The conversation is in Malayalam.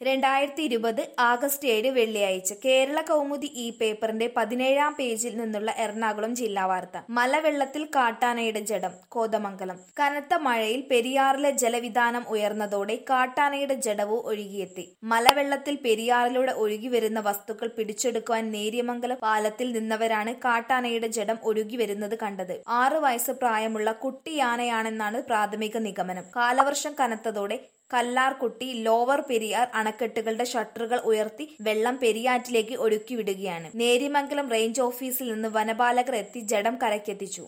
രണ്ടായിരത്തി ഇരുപത് ആഗസ്റ്റ് ഏഴ് വെള്ളിയാഴ്ച കേരള കൗമുദി ഈ പേപ്പറിന്റെ പതിനേഴാം പേജിൽ നിന്നുള്ള എറണാകുളം ജില്ലാ വാർത്ത മലവെള്ളത്തിൽ കാട്ടാനയുടെ ജഡം കോതമംഗലം കനത്ത മഴയിൽ പെരിയാറിലെ ജലവിധാനം ഉയർന്നതോടെ കാട്ടാനയുടെ ജഡവും ഒഴുകിയെത്തി മലവെള്ളത്തിൽ പെരിയാറിലൂടെ ഒഴുകി വരുന്ന വസ്തുക്കൾ പിടിച്ചെടുക്കുവാൻ നേര്യമംഗലം പാലത്തിൽ നിന്നവരാണ് കാട്ടാനയുടെ ജഡം ഒഴുകി വരുന്നത് കണ്ടത് ആറു വയസ്സ് പ്രായമുള്ള കുട്ടിയാനയാണെന്നാണ് പ്രാഥമിക നിഗമനം കാലവർഷം കനത്തതോടെ കല്ലാർകുട്ടി ലോവർ പെരിയാർ അണക്കെട്ടുകളുടെ ഷട്ടറുകൾ ഉയർത്തി വെള്ളം പെരിയാറ്റിലേക്ക് ഒഴുക്കിവിടുകയാണ് നേര്യമംഗലം റേഞ്ച് ഓഫീസിൽ നിന്ന് വനപാലകർ എത്തി ജഡം കരക്കെത്തിച്ചു